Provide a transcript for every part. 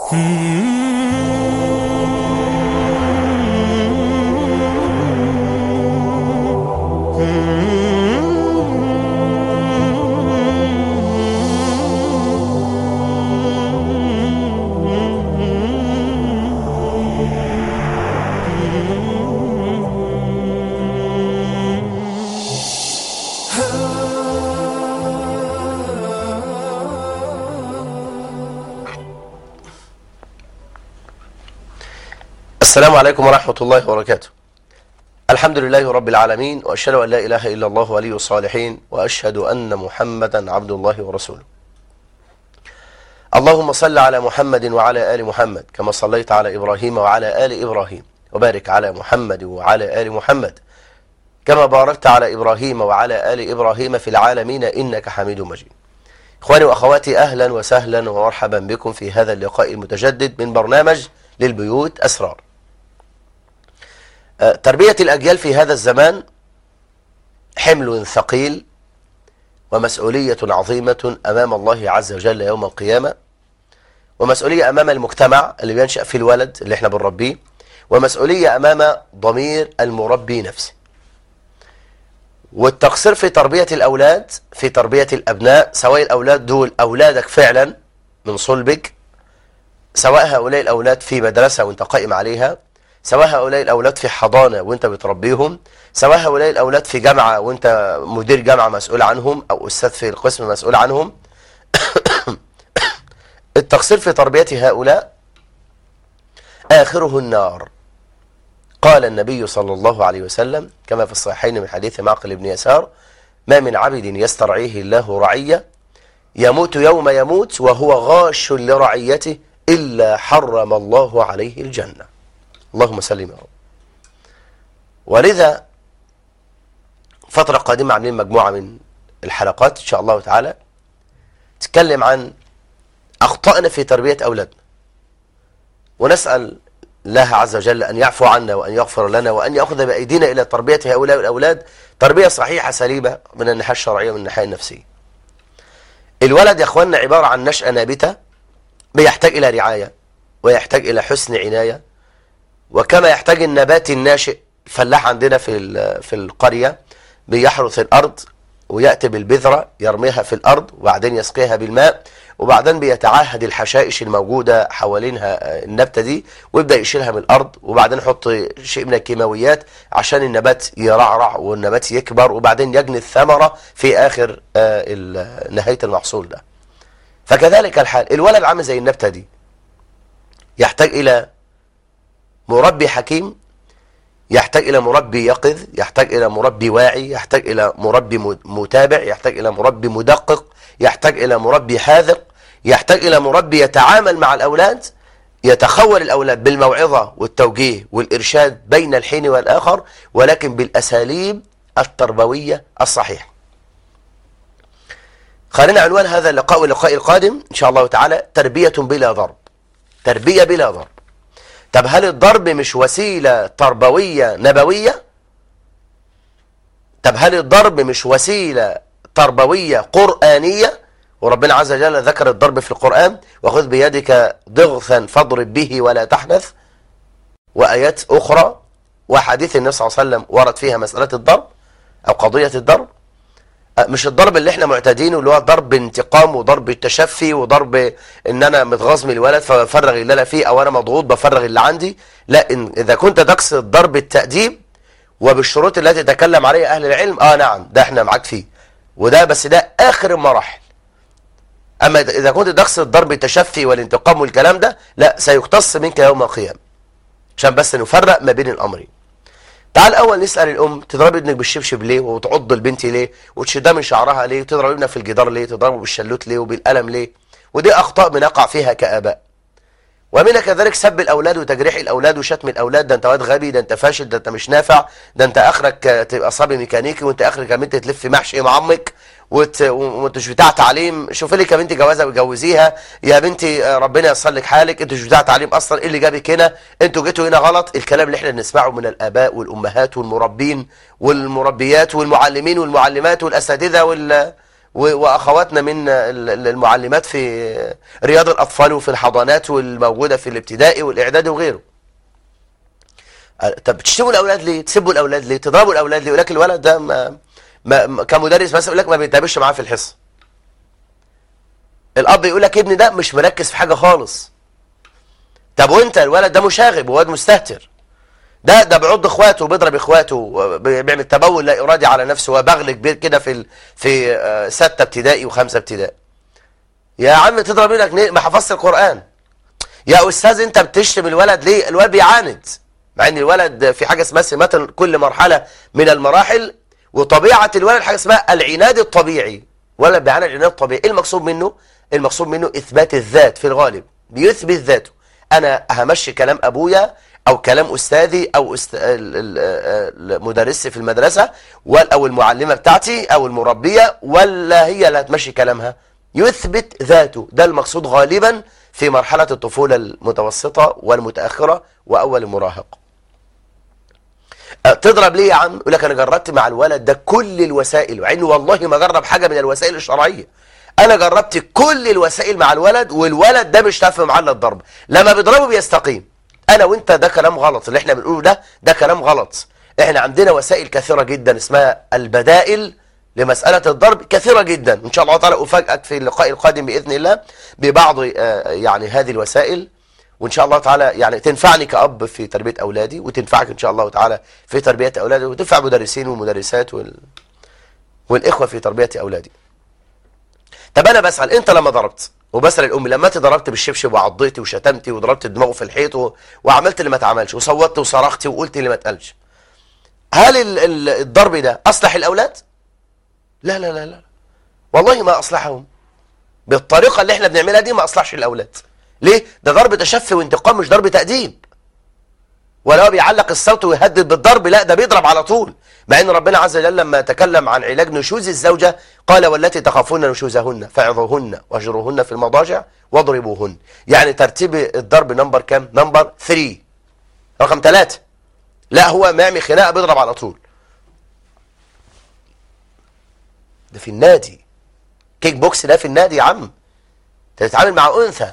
السلام عليكم ورحمة الله وبركاته الحمد لله رب العالمين وأشهد أن لا إله إلا الله ولي الصالحين وأشهد أن محمدا عبد الله ورسوله اللهم صل على محمد وعلى آل محمد كما صليت على إبراهيم وعلى آل إبراهيم وبارك على محمد وعلى آل محمد كما باركت على إبراهيم وعلى آل إبراهيم في العالمين إنك حميد مجيد إخواني وأخواتي أهلا وسهلا ومرحبا بكم في هذا اللقاء المتجدد من برنامج للبيوت أسرار تربية الأجيال في هذا الزمان حمل ثقيل ومسؤولية عظيمة أمام الله عز وجل يوم القيامة ومسؤولية أمام المجتمع اللي بينشأ في الولد اللي احنا بنربيه ومسؤولية أمام ضمير المربي نفسه والتقصير في تربية الأولاد في تربية الأبناء سواء الأولاد دول أولادك فعلا من صلبك سواء هؤلاء الأولاد في مدرسة وانت قائم عليها سواء هؤلاء الأولاد في حضانة وانت بتربيهم سواء هؤلاء الأولاد في جامعة وانت مدير جامعة مسؤول عنهم أو أستاذ في القسم مسؤول عنهم التقصير في تربية هؤلاء آخره النار قال النبي صلى الله عليه وسلم كما في الصحيحين من حديث معقل بن يسار ما من عبد يسترعيه الله رعية يموت يوم يموت وهو غاش لرعيته إلا حرم الله عليه الجنة اللهم سلم يا رب ولذا فترة قادمة عاملين مجموعة من الحلقات إن شاء الله تعالى تتكلم عن أخطأنا في تربية أولادنا ونسأل الله عز وجل أن يعفو عنا وأن يغفر لنا وأن يأخذ بأيدينا إلى تربية هؤلاء الأولاد تربية صحيحة سليمة من الناحية الشرعية ومن الناحية النفسية الولد يا أخواننا عبارة عن نشأة نابتة بيحتاج إلى رعاية ويحتاج إلى حسن عناية وكما يحتاج النبات الناشئ الفلاح عندنا في في القرية بيحرث الأرض ويأتي بالبذرة يرميها في الأرض وبعدين يسقيها بالماء وبعدين بيتعهد الحشائش الموجودة حوالينها النبتة دي ويبدأ يشيلها من الأرض وبعدين يحط شيء من الكيماويات عشان النبات يرعرع والنبات يكبر وبعدين يجني الثمرة في آخر نهاية المحصول ده فكذلك الحال الولد عامل زي النبتة دي يحتاج إلى مربي حكيم يحتاج إلى مربي يقظ يحتاج إلى مربي واعي يحتاج إلى مربي متابع يحتاج إلى مربي مدقق يحتاج إلى مربي حاذق يحتاج إلى مربي يتعامل مع الأولاد يتخول الأولاد بالموعظة والتوجيه والإرشاد بين الحين والآخر ولكن بالأساليب التربوية الصحيحة خلينا عنوان هذا اللقاء واللقاء القادم إن شاء الله تعالى تربية بلا ضرب تربية بلا ضرب طب هل الضرب مش وسيلة تربوية نبوية طب هل الضرب مش وسيلة تربوية قرآنية وربنا عز وجل ذكر الضرب في القرآن وخذ بيدك ضغثا فاضرب به ولا تحنث وآيات أخرى وحديث النبي صلى الله عليه وسلم ورد فيها مسألة الضرب أو قضية الضرب مش الضرب اللي احنا معتادينه اللي هو ضرب انتقام وضرب التشفي وضرب ان انا متغاظ من الولد فبفرغ اللي انا فيه او انا مضغوط بفرغ اللي عندي لا إن اذا كنت تقصد ضرب التأديب وبالشروط التي تكلم عليها اهل العلم اه نعم ده احنا معاك فيه وده بس ده اخر المراحل اما اذا كنت تقصد ضرب التشفي والانتقام والكلام ده لا سيقتص منك يوم القيامه عشان بس نفرق ما بين الامرين تعال اول نسال الام تضرب ابنك بالشبشب ليه وتعض البنت ليه وتشدها من شعرها ليه وتضرب ابنك في الجدار ليه تضربه بالشلوت ليه وبالقلم ليه ودي اخطاء بنقع فيها كاباء ومنها كذلك سب الاولاد وتجريح الاولاد وشتم الاولاد ده انت واد غبي ده انت فاشل ده انت مش نافع ده انت اخرك تبقى صبي ميكانيكي وانت اخرك يا بنت تلف محشي مع امك وت... وانت مش بتاع تعليم شوف لك يا بنتي جوازه وجوزيها يا بنتي ربنا ييسر لك حالك انت مش بتاع تعليم اصلا ايه اللي جابك هنا انتوا جيتوا هنا غلط الكلام اللي احنا بنسمعه من الاباء والامهات والمربين والمربيات والمعلمين والمعلمات والاساتذه وال... و- واخواتنا من ال- ال- المعلمات في رياض الاطفال وفي الحضانات والموجوده في الابتدائي والاعدادي وغيره أه، طب تشتموا الاولاد ليه تسبوا الاولاد ليه تضربوا الاولاد ليه يقول لك الولد ده ما ما ما- كمدرس مثلا يقول لك ما بينتبهش معاه في الحصه الاب يقول لك ابني ده مش مركز في حاجه خالص طب وانت الولد ده مشاغب وواد مستهتر ده ده بيعض اخواته وبيضرب اخواته وبيعمل تبول لا ارادي على نفسه وبغل كبير كده في ال... في آه، سته ابتدائي وخمسه ابتدائي يا عم تضرب ابنك ليه ما حفظت القران يا استاذ انت بتشتم الولد ليه الولد بيعاند مع ان الولد في حاجه اسمها سمات كل مرحله من المراحل وطبيعه الولد حاجه اسمها العناد الطبيعي ولد بيعاند العناد الطبيعي ايه المقصود منه المقصود منه اثبات الذات في الغالب بيثبت ذاته انا همشي كلام ابويا او كلام استاذي او است... ال- ال- ال- مدرسي في المدرسه وال- او المعلمه بتاعتي او المربيه ولا هي اللي هتمشي كلامها يثبت ذاته ده المقصود غالبا في مرحله الطفوله المتوسطه والمتاخره واول المراهق أه، تضرب ليه يا عم يقول لك انا جربت مع الولد ده كل الوسائل مع انه والله ما جرب حاجه من الوسائل الشرعيه انا جربت كل الوسائل مع الولد والولد ده مش نافع معاه إلا الضرب لما بيضربه بيستقيم انا وانت ده كلام غلط اللي احنا بنقوله ده ده كلام غلط احنا عندنا وسائل كثيره جدا اسمها البدائل لمساله الضرب كثيره جدا ان شاء الله تعالى افاجئك في اللقاء القادم باذن الله ببعض آه، يعني هذه الوسائل وان شاء الله تعالى يعني تنفعني كأب في تربية اولادي وتنفعك ان شاء الله تعالى في تربية اولادي وتنفع مدرسين ومدرسات وال... والاخوة في تربية اولادي طب انا بسأل انت لما ضربت وبسأل الام لما انت ضربت بالشبشب وعضيتي وشتمتي وضربت دماغه في الحيط و... وعملت اللي ما اتعملش وصوتت وصرختي وقلت اللي ما اتقالش هل ال... ال... الضرب ده اصلح الاولاد لا لا لا لا والله ما اصلحهم بالطريقة اللي احنا بنعملها دي ما اصلحش الاولاد ليه ده ضرب تشفي وانتقام مش ضرب تأديب ولا هو بيعلق الصوت ويهدد بالضرب لا ده بيضرب على طول مع ان ربنا عز وجل لما تكلم عن علاج نشوز الزوجة قال والتي تخافون نشوزهن فاعظوهن واهجروهن في المضاجع واضربوهن يعني ترتيب الضرب نمبر كام نمبر 3 رقم 3 لا هو ما يعمل خناقه بيضرب على طول ده في النادي كيك بوكس ده في النادي يا عم انت بتتعامل مع انثى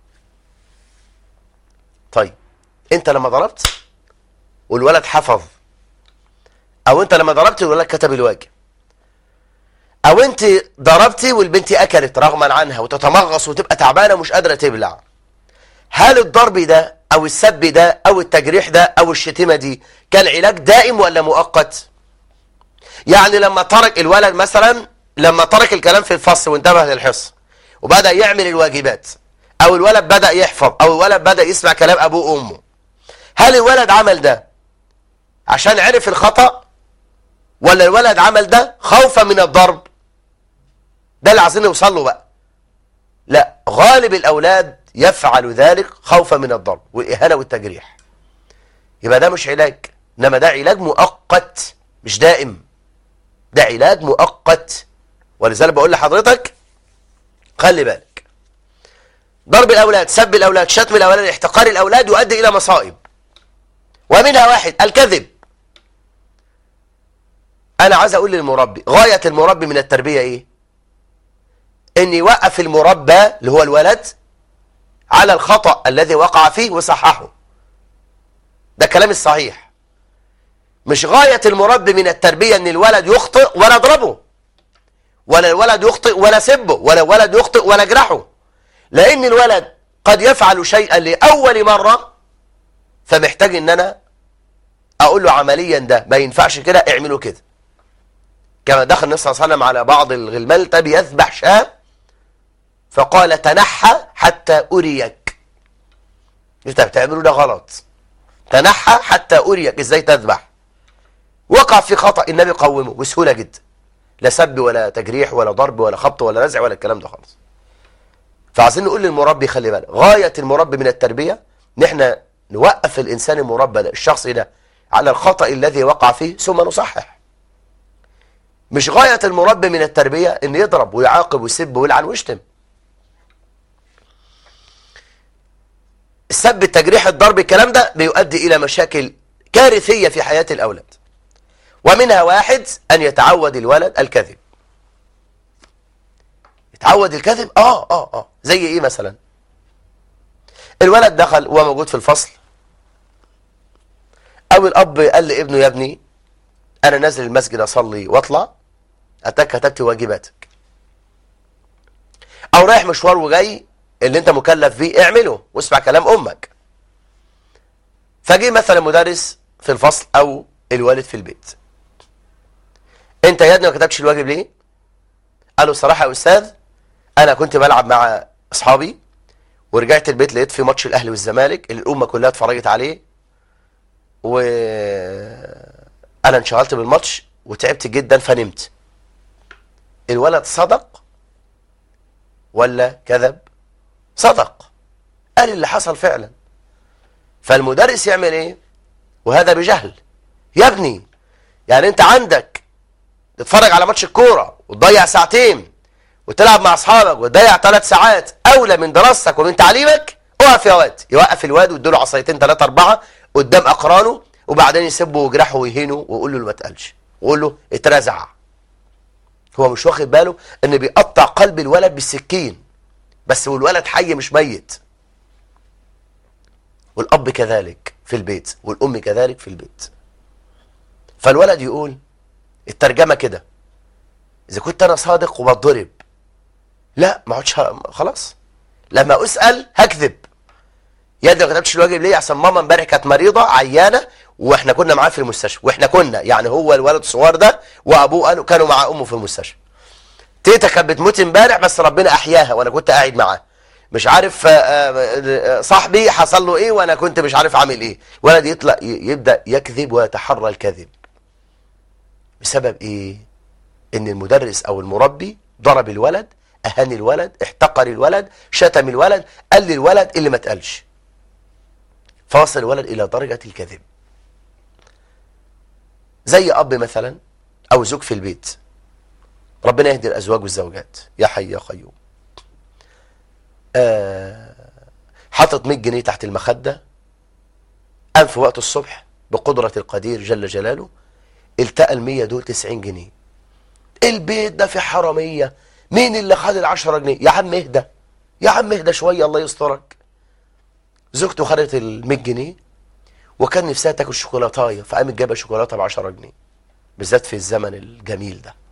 طيب انت لما ضربت والولد حفظ او انت لما ضربت والولد كتب الواجب او انت ضربتي والبنت اكلت رغما عنها وتتمغص وتبقى تعبانه ومش قادره تبلع هل الضرب ده او السب ده او التجريح ده او الشتيمه دي كان علاج دائم ولا مؤقت يعني لما ترك الولد مثلا لما ترك الكلام في الفصل وانتبه للحصه وبدا يعمل الواجبات او الولد بدا يحفظ او الولد بدا يسمع كلام ابوه وامه هل الولد عمل ده عشان عرف الخطأ ولا الولد عمل ده خوفا من الضرب ده اللي عايزين نوصل له بقى لا غالب الاولاد يفعل ذلك خوفا من الضرب والاهانه والتجريح يبقى ده مش علاج انما ده علاج مؤقت مش دائم ده علاج مؤقت ولذلك بقول لحضرتك خلي بالك ضرب الأولاد سب الأولاد شتم الأولاد احتقار الأولاد يؤدي إلى مصائب ومنها واحد الكذب أنا عايز أقول للمربي غاية المربي من التربية إيه إن يوقف المربى اللي هو الولد على الخطأ الذي وقع فيه وصححه ده كلام الصحيح مش غاية المربي من التربية ان الولد يخطئ ولا اضربه ولا الولد يخطئ ولا سبه ولا الولد يخطئ ولا اجرحه لان الولد قد يفعل شيئا لأول مرة فمحتاج ان انا اقول له عمليا ده ما ينفعش كده اعمله كده كما دخل النبي صلى الله عليه وسلم على بعض الغلمان طب يذبح شاة فقال تنحى حتى أريك انت بتعمله ده غلط تنحى حتى أريك ازاي تذبح وقع في خطأ النبي قومه بسهولة جدا لا سب ولا تجريح ولا ضرب ولا خبط ولا نزع ولا الكلام ده خالص فعايزين نقول للمربي خلي بالك غاية المربي من التربية ان احنا نوقف الانسان المربى ده الشخص ده على الخطأ الذي وقع فيه ثم نصحح مش غاية المربي من التربية ان يضرب ويعاقب ويسب ويلعن ويشتم السب التجريح الضرب الكلام ده بيؤدي الى مشاكل كارثية في حياة الاولاد ومنها واحد أن يتعود الولد الكذب تعود الكذب اه اه اه زي ايه مثلا الولد دخل وهو موجود في الفصل او الاب قال لابنه يا ابني انا نازل المسجد اصلي واطلع اتاك كتبت واجباتك او رايح مشوار وجاي اللي انت مكلف بيه اعمله واسمع كلام امك فجي مثلا مدرس في الفصل او الوالد في البيت انت يا ابني ما كتبتش الواجب ليه قال له الصراحه يا استاذ انا كنت بلعب مع اصحابي ورجعت البيت لقيت في ماتش الاهلي والزمالك اللي الامه كلها اتفرجت عليه و انا انشغلت بالماتش وتعبت جدا فنمت الولد صدق ولا كذب صدق قال اللي حصل فعلا فالمدرس يعمل ايه وهذا بجهل يا ابني يعني انت عندك تتفرج على ماتش الكوره وتضيع ساعتين وتلعب مع اصحابك وتضيع ثلاث ساعات اولى من دراستك ومن تعليمك اقف يا واد يوقف الواد ويديله عصايتين ثلاثه اربعه قدام اقرانه وبعدين يسبه ويجرحه ويهينه ويقول له ما تقلش ويقول له اترزع هو مش واخد باله ان بيقطع قلب الولد بالسكين بس والولد حي مش ميت والاب كذلك في البيت والام كذلك في البيت فالولد يقول الترجمه كده اذا كنت انا صادق وبتضرب لا ما اقعدش خلاص لما اسال هكذب يا ابني ما كتبتش الواجب ليه عشان ماما امبارح كانت مريضه عيانه واحنا كنا معاه في المستشفى واحنا كنا يعني هو الولد الصغير ده وابوه قالوا كانوا مع امه في المستشفى تيتا كانت بتموت امبارح بس ربنا احياها وانا كنت قاعد معاه مش عارف صاحبي حصل له ايه وانا كنت مش عارف عامل ايه ولد يطلع يبدا يكذب ويتحرى الكذب بسبب ايه ان المدرس او المربي ضرب الولد اهان الولد احتقر الولد شتم الولد قال للولد اللي ما اتقالش فوصل الولد الى درجه الكذب زي اب مثلا او زوج في البيت ربنا يهدي الازواج والزوجات يا حي يا قيوم آه حطت 100 جنيه تحت المخده قام في وقت الصبح بقدره القدير جل جلاله التقى ال 100 دول 90 جنيه البيت ده في حراميه مين اللي خد ال 10 جنيه يا عم اهدى يا عم اهدى شويه الله يسترك زوجته خدت ال 100 جنيه وكان نفسها تاكل شوكولاتايه فقامت جايبه شوكولاته ب 10 جنيه بالذات في الزمن الجميل ده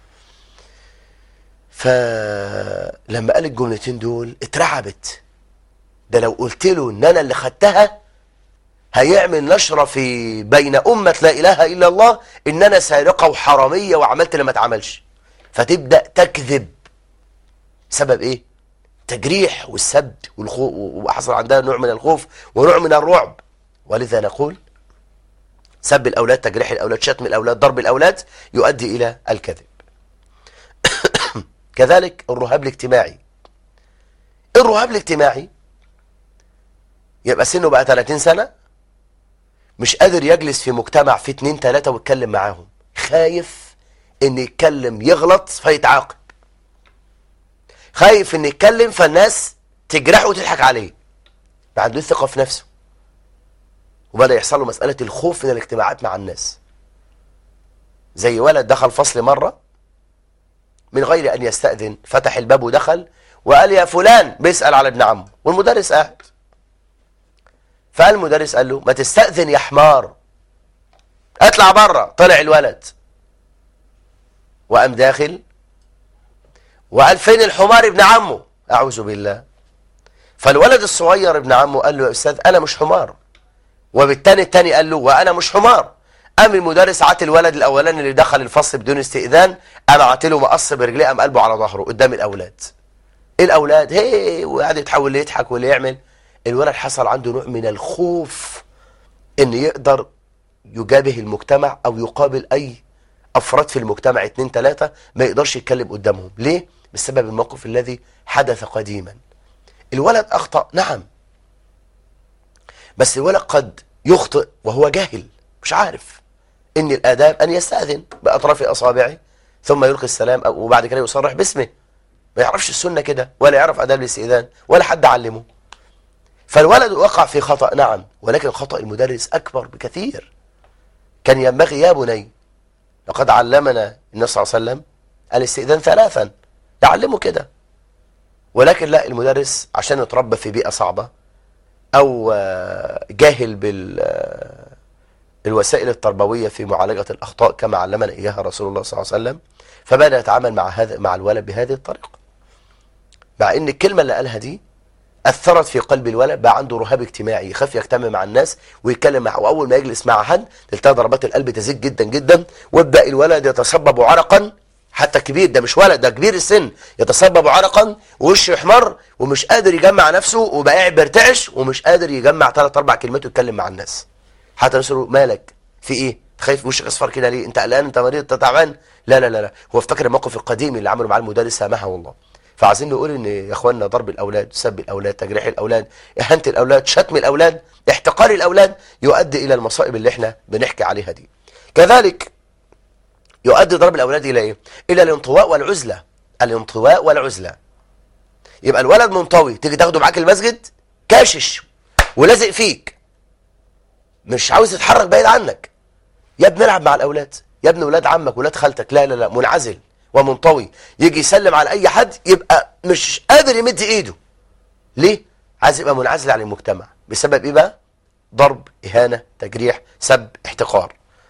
فلما قال الجملتين دول اترعبت ده لو قلت له ان انا اللي خدتها هيعمل نشرة في بين أمة لا إله إلا الله إن أنا سارقة وحرامية وعملت اللي ما اتعملش فتبدأ تكذب سبب إيه؟ تجريح والسب والخوف وحصل عندها نوع من الخوف ونوع من الرعب ولذا نقول سب الأولاد تجريح الأولاد شتم الأولاد ضرب الأولاد يؤدي إلى الكذب كذلك الرهاب الاجتماعي الرهاب الاجتماعي يبقى سنه بقى 30 سنة مش قادر يجلس في مجتمع في اتنين تلاتة ويتكلم معاهم خايف ان يتكلم يغلط فيتعاقب خايف ان يتكلم فالناس تجرحه وتضحك عليه ما عندوش ثقة في نفسه وبدأ يحصل له مسألة الخوف من الاجتماعات مع الناس زي ولد دخل فصل مرة من غير أن يستأذن فتح الباب ودخل وقال يا فلان بيسأل على ابن عمه والمدرس قاعد فالمدرس قال له ما تستأذن يا حمار اطلع بره طلع الولد وقام داخل وقال فين الحمار ابن عمه أعوذ بالله فالولد الصغير ابن عمه قال له يا أستاذ أنا مش حمار وبالتاني التاني قال له وأنا مش حمار قام المدرس عات الولد الأولاني اللي دخل الفصل بدون استئذان قام عاتله مقص برجليه قام قلبه على ظهره قدام الأولاد الأولاد هي وقعد يتحول اللي يضحك واللي يعمل الولد حصل عنده نوع من الخوف ان يقدر يجابه المجتمع او يقابل اي افراد في المجتمع اتنين تلاتة ما يقدرش يتكلم قدامهم ليه؟ بسبب الموقف الذي حدث قديما الولد اخطأ نعم بس الولد قد يخطئ وهو جاهل مش عارف ان الاداب ان يستأذن باطراف اصابعه ثم يلقي السلام وبعد كده يصرح باسمه ما يعرفش السنة كده ولا يعرف اداب الاستئذان ولا حد علمه فالولد وقع في خطأ نعم ولكن خطأ المدرس أكبر بكثير كان ينبغي يا بني لقد علمنا النبي صلى الله عليه وسلم الاستئذان ثلاثا يعلمه كده ولكن لا المدرس عشان يتربى في بيئة صعبة او آه، جاهل بال آه، الوسائل التربوية في معالجة الأخطاء كما علمنا إياها رسول الله صلى الله عليه وسلم فبدأ يتعامل مع هذا مع الولد بهذه الطريقة مع ان الكلمة اللي قالها دي أثرت في قلب الولد بقى عنده رهاب اجتماعي يخاف يجتمع مع الناس ويتكلم مع وأول ما يجلس مع حد تلتقى ضربات القلب تزيد جدا جدا ويبدأ الولد يتسبب عرقا حتى كبير ده مش ولد ده كبير السن يتسبب عرقا ووشه يحمر ومش قادر يجمع نفسه وبقى قاعد بيرتعش ومش قادر يجمع ثلاث اربع كلمات ويتكلم مع الناس حتى نسأله مالك في ايه خايف وشك اصفر كده ليه انت قلقان انت مريض انت تعبان لا لا لا لا هو افتكر الموقف القديم اللي عمله مع المدرس سامحه الله فعايزين نقول ان يا اخواننا ضرب الاولاد سب الاولاد تجريح الاولاد اهانه الاولاد شتم الاولاد احتقار الاولاد يؤدي الى المصائب اللي احنا بنحكي عليها دي كذلك يؤدي ضرب الاولاد الى ايه الى الانطواء والعزله الانطواء والعزله يبقى الولد منطوي تيجي تاخده معاك المسجد كاشش ولازق فيك مش عاوز يتحرك بعيد عنك يا ابني العب مع الاولاد يا ابني ولاد عمك ولاد خالتك لا لا لا منعزل ومنطوي يجي يسلم على اي حد يبقى مش قادر يمد ايده ليه عايز يبقى منعزل عن المجتمع بسبب ايه بقى ضرب اهانه تجريح سب احتقار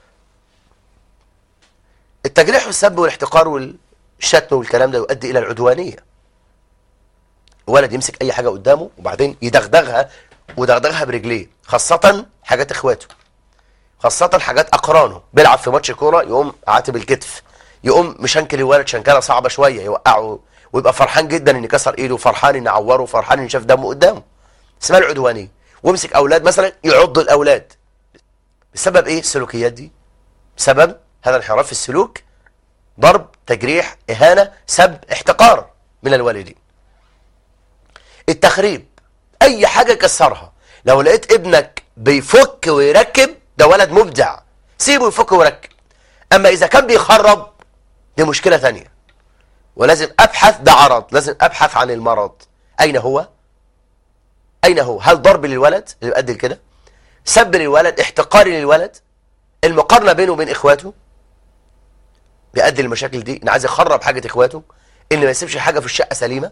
التجريح والسب والاحتقار والشتم والكلام ده يؤدي الى العدوانيه ولد يمسك اي حاجه قدامه وبعدين يدغدغها ودغدغها برجليه خاصه حاجات اخواته خاصه حاجات اقرانه بيلعب في ماتش كوره يقوم عاتب الكتف يقوم مشنكل الولد شنكله صعبه شويه يوقعه ويبقى فرحان جدا ان كسر ايده فرحان ان عوره فرحان ان شاف دمه قدامه اسمها العدوانيه ويمسك اولاد مثلا يعض الاولاد بسبب ايه السلوكيات دي بسبب هذا انحراف في السلوك ضرب تجريح اهانه سب احتقار من الوالدين التخريب اي حاجه يكسرها لو لقيت ابنك بيفك ويركب ده ولد مبدع سيبه يفك ويركب اما اذا كان بيخرب دي مشكله ثانيه ولازم ابحث ده عرض لازم ابحث عن المرض اين هو اين هو هل ضرب للولد اللي يؤدي لكده سب للولد احتقار للولد المقارنه بينه وبين اخواته بيؤدي للمشاكل دي ان عايز يخرب حاجه اخواته ان ما يسيبش حاجه في الشقه سليمه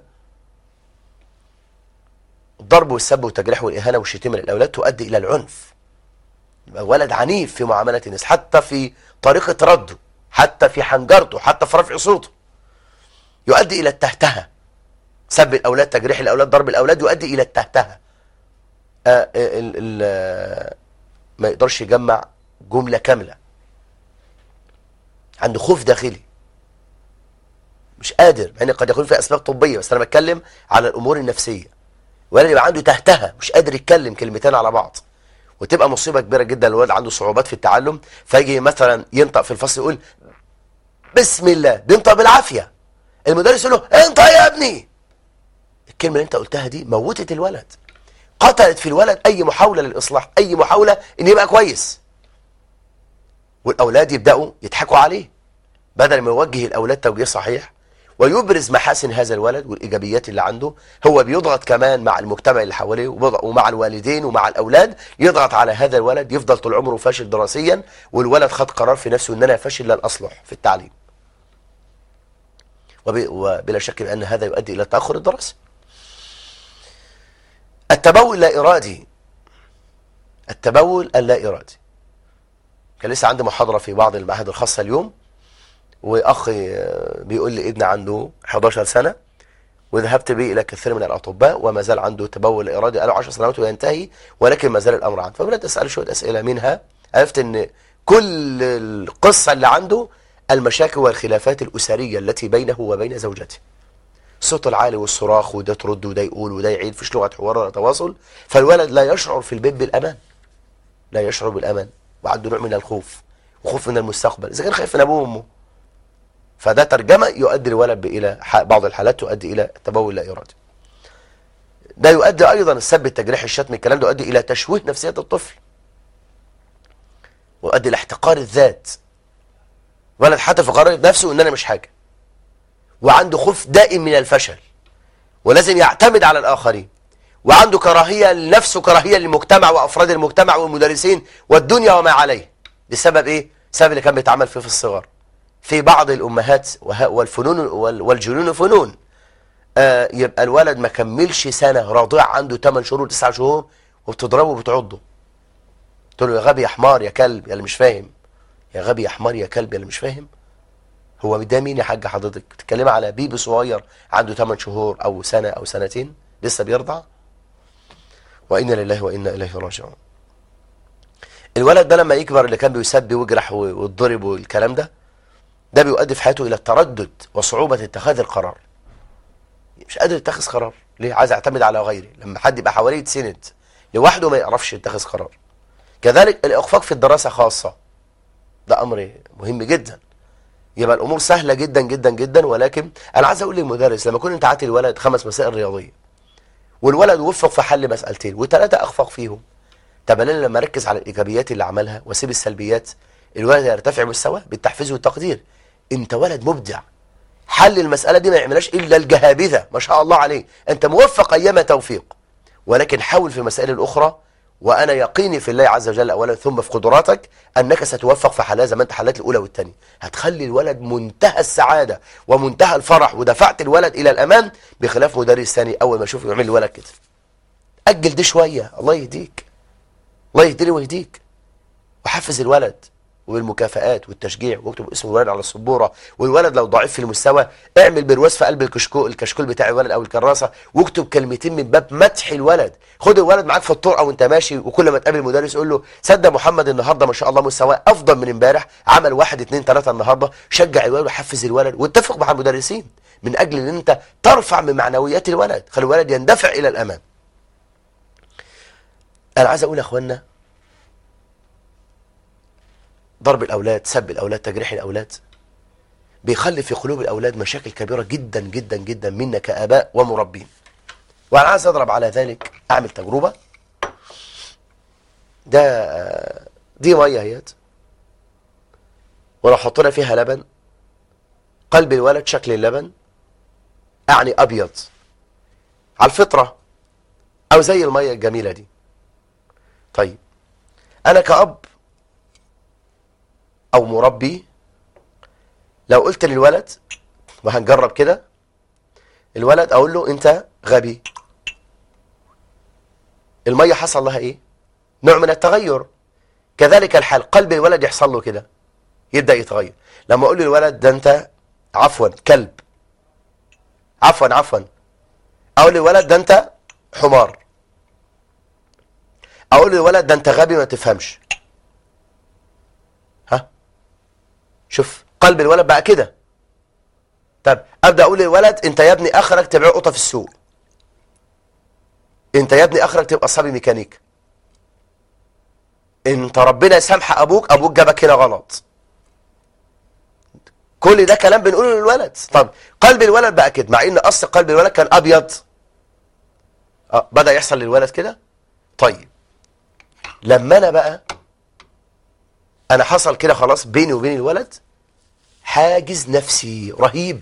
الضرب والسب والتجريح والاهانه والشتيمه للاولاد تؤدي الى العنف يبقى ولد عنيف في معامله الناس حتى في طريقه رده حتى في حنجرته حتى في رفع صوته يؤدي الى التهتهه سب الاولاد تجريح الاولاد ضرب الاولاد يؤدي الى التهتهه آه ال ال ما يقدرش يجمع جمله كامله عنده خوف داخلي مش قادر مع ان قد يكون في اسباب طبيه بس انا بتكلم على الامور النفسيه ولد يبقى عنده تهتهه مش قادر يتكلم كلمتين على بعض وتبقى مصيبه كبيره جدا الولد عنده صعوبات في التعلم فيجي مثلا ينطق في الفصل يقول بسم الله بينطق بالعافيه المدرس يقول له انطق يا ابني الكلمه اللي انت قلتها دي موتت الولد قتلت في الولد اي محاوله للاصلاح اي محاوله ان يبقى كويس والاولاد يبداوا يضحكوا عليه بدل ما يوجه الاولاد توجيه صحيح ويبرز محاسن هذا الولد والايجابيات اللي عنده هو بيضغط كمان مع المجتمع اللي حواليه ومع الوالدين ومع الاولاد يضغط على هذا الولد يفضل طول عمره فاشل دراسيا والولد خد قرار في نفسه ان انا فاشل لن اصلح في التعليم وبلا شك بان هذا يؤدي الى تاخر الدراسه التبول لا ارادي التبول اللا ارادي كان لسه عندي محاضره في بعض المعاهد الخاصه اليوم واخي بيقول لي ابن عنده 11 سنه وذهبت به الى كثير من الاطباء وما زال عنده تبول ارادي قالوا 10 سنوات وينتهي ولكن ما زال الامر عنده فبدات اساله شويه اسئله منها عرفت ان كل القصه اللي عنده المشاكل والخلافات الاسريه التي بينه وبين زوجته الصوت العالي والصراخ وده ترد وده يقول وده يعيد فيش لغه حوار ولا تواصل فالولد لا يشعر في البيت بالامان لا يشعر بالامان وعنده نوع من الخوف وخوف من المستقبل اذا كان خايف من ابوه وامه فده ترجمة يؤدي الولد إلى بعض الحالات تؤدي إلى تبول لا إرادي ده يؤدي أيضا السب التجريح الشتم الكلام ده يؤدي إلى تشويه نفسية الطفل ويؤدي إلى احتقار الذات ولد حتى في قرار نفسه إن أنا مش حاجة وعنده خوف دائم من الفشل ولازم يعتمد على الآخرين وعنده كراهية لنفسه كراهية للمجتمع وأفراد المجتمع والمدرسين والدنيا وما عليه بسبب إيه؟ بسبب اللي كان بيتعمل فيه في الصغر في بعض الأمهات والفنون والجنون فنون آه يبقى الولد ما كملش سنة رضيع عنده 8 شهور و9 شهور وبتضربه وبتعضه تقول له يا غبي يا حمار يا كلب يا اللي مش فاهم يا غبي يا حمار يا كلب يا اللي مش فاهم هو ده مين يا حاج حضرتك بتتكلمي على بيبي صغير عنده 8 شهور او سنة او سنتين لسه بيرضع وإنا لله وإنا إليه راجعون الولد ده لما يكبر اللي كان بيسب ويجرح ويتضرب والكلام ده ده بيؤدي في حياته إلى التردد وصعوبة اتخاذ القرار مش قادر يتخذ قرار ليه عايز يعتمد على غيره لما حد يبقى حواليه يتسند لوحده ما يعرفش يتخذ قرار كذلك الإخفاق في الدراسة خاصة ده أمر مهم جدا يبقى الأمور سهلة جدا جدا جدا ولكن أنا عايز أقول للمدرس لما كنت أنت عاتي الولد خمس مسائل رياضية والولد وفق في حل مسألتين وثلاثة أخفق فيهم طب انا لما اركز على الايجابيات اللي عملها واسيب السلبيات الولد هيرتفع مستواه بالتحفيز والتقدير انت ولد مبدع حل المسألة دي ما يعملهاش إلا الجهابذة ما شاء الله عليه أنت موفق أيام توفيق ولكن حاول في المسائل الأخرى وأنا يقيني في الله عز وجل أولا ثم في قدراتك أنك ستوفق في حلها زي ما أنت حلت الأولى والثانية هتخلي الولد منتهى السعادة ومنتهى الفرح ودفعت الولد إلى الأمام بخلاف مدرس ثاني أول ما يشوف يعمل الولد كده أجل دي شوية الله يهديك الله يهديني ويهديك وحفز الولد والمكافآت والتشجيع واكتب اسم الولد على السبورة والولد لو ضعيف في المستوى اعمل برواز في قلب الكشكول الكشكول بتاع الولد او الكراسة واكتب كلمتين من باب مدح الولد خد الولد معاك في الطرقة وانت ماشي وكل ما تقابل مدرس قول له صدق محمد النهاردة ما شاء الله مستواه افضل من امبارح عمل واحد اتنين تلاتة النهاردة شجع الولد وحفز الولد واتفق مع المدرسين من اجل ان انت ترفع من معنويات الولد خلي الولد يندفع الى الامام انا عايز اقول يا اخوانا ضرب الأولاد سب الأولاد تجريح الأولاد بيخلي في قلوب الأولاد مشاكل كبيرة جدا جدا جدا منا كآباء ومربين وأنا عايز أضرب على ذلك أعمل تجربة ده دي مية اهيت ولو حطينا فيها لبن قلب الولد شكل اللبن أعني أبيض على الفطرة أو زي المية الجميلة دي طيب أنا كأب او مربي لو قلت للولد وهنجرب كده الولد اقول له انت غبي المية حصل لها ايه نوع من التغير كذلك الحال قلب الولد يحصل له كده يبدأ يتغير لما اقول للولد ده انت عفوا كلب عفوا عفوا اقول للولد ده انت حمار اقول للولد ده انت غبي ما تفهمش شوف قلب الولد بقى كده طب ابدا اقول للولد انت يا ابني اخرك تبيع قطه في السوق انت يا ابني اخرك تبقى صبي ميكانيك انت ربنا يسامح ابوك ابوك جابك هنا غلط كل ده كلام بنقوله للولد طب قلب الولد بقى كده مع ان اصل قلب الولد كان ابيض اه بدا يحصل للولد كده طيب لما انا بقى انا حصل كده خلاص بيني وبين الولد حاجز نفسي رهيب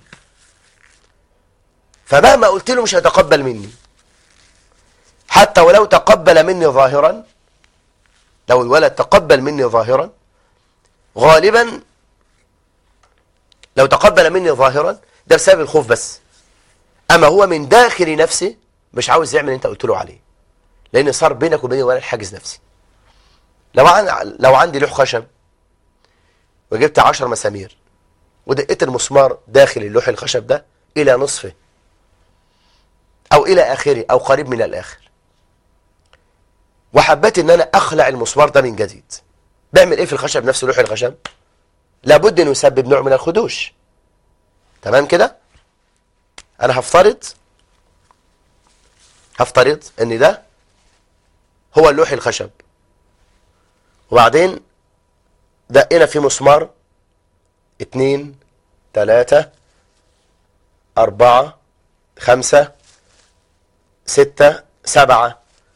فمهما قلت له مش هيتقبل مني حتى ولو تقبل مني ظاهرا لو الولد تقبل مني ظاهرا غالبا لو تقبل مني ظاهرا ده بسبب الخوف بس اما هو من داخل نفسه مش عاوز يعمل اللي انت قلت له عليه لان صار بينك وبين الولد حاجز نفسي لو عن لو عندي لوح خشب وجبت 10 مسامير ودقيت المسمار داخل اللوح الخشب ده الى نصفه او الى اخره او قريب من الاخر وحبيت ان انا اخلع المسمار ده من جديد بعمل ايه في الخشب نفسه لوح الخشب لابد انه يسبب نوع من الخدوش تمام كده انا هفترض هفترض ان ده هو اللوح الخشب وبعدين دقينا فيه مسمار اتنين تلاتة أربعة خمسة ستة سبعة